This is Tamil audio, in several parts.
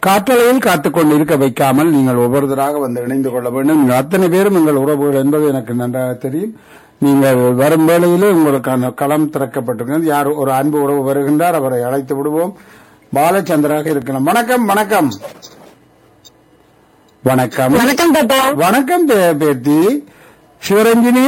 காற்றலையில் காத்துக் கொண்டு இருக்க வைக்காமல் நீங்கள் ஒவ்வொருத்தராக வந்து இணைந்து கொள்ள வேண்டும் நீங்கள் அத்தனை பேரும் எங்கள் உறவுகள் என்பது எனக்கு நன்றாக தெரியும் நீங்கள் வரும் வேளையிலே உங்களுக்கான களம் திறக்கப்பட்டிருக்கிறது யார் ஒரு அன்பு உறவு வருகின்றார் அவரை அழைத்து விடுவோம் பாலச்சந்திராக இருக்கலாம் வணக்கம் வணக்கம் வணக்கம் வணக்கம் தாத்தா வணக்கம் பே- பேத்தி சிவரஞ்சினி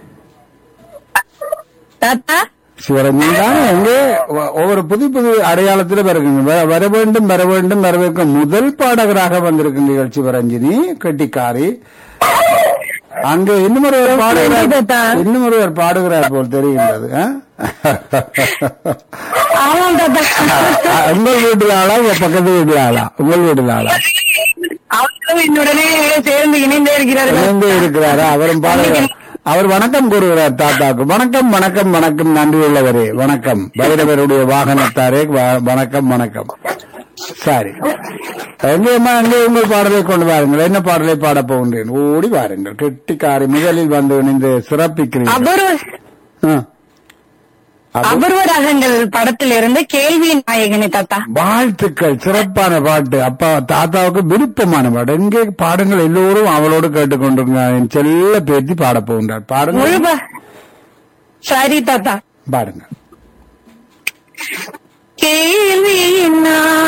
தாத்தா சிவரஞ்சன் தான் எங்கே ஒ- ஒவ்வொரு புது புது அடையாளத்தில் வருகின்ற வ- வர வேண்டும் வர வேண்டும் வரவேற்கும் முதல் பாடகராக வந்திருக்கின்றீர்கள் சிவரஞ்சினி கெட்டிக்காரி அங்கே இன்னும் ஒருவர் பாடுகிறார் தாத்தா. இன்னும் ஒருவர் பாடுகிறார் போல் தெரிகின்றது ஆ? ஆமாம் தாத்தா அ- உங்கள் வீட்டில் ஆளா உங்க பக்கத்து வீட்டில் ஆளா உங்கள் வீட்டில் ஆளா அவர்களும் என்னுடனே சேர்ந்து இணைந்தே இருக்கிறார்கள் இணைந்து இருக்கிறாரா அவரும் பாடுகிறார் அவர் வணக்கம் கூறுகிறார் தாத்தாக்கு வணக்கம் வணக்கம் வணக்கம் நன்றி உள்ளவரே வணக்கம் பைரவருடைய வாகனத்தாரே வ- வணக்கம் வணக்கம் சரி எங்கேயம்மா எங்கே உங்கள் பாடலை கொண்டு வாருங்கள் என்ன பாடலை பாடப் போகின்றேன் ஓடி வாருங்கள் கெட்டிக்காரி முதலில் வந்து இணைந்து சிறப்பிக்கிறீர்கள் அபூர்வ ஆ. அப்போ- அபூர்வ ராகங்கள் படத்திலிருந்து கேள்வி நாயகனே தாத்தா வாழ்த்துக்கள் சிறப்பான பாட்டு அப்பா தாத்தாவுக்கு விருப்பமான பாட்டு எங்கே பாடுங்கள் எல்லோரும் அவளோடு கேட்டுக்கொண்டிருங்க என் செல்ல பேத்தி பாடப் போகின்றார் பாடுங்கள் முழுப சரி தாத்தா பாடுங்க கேள்வி நாயகனே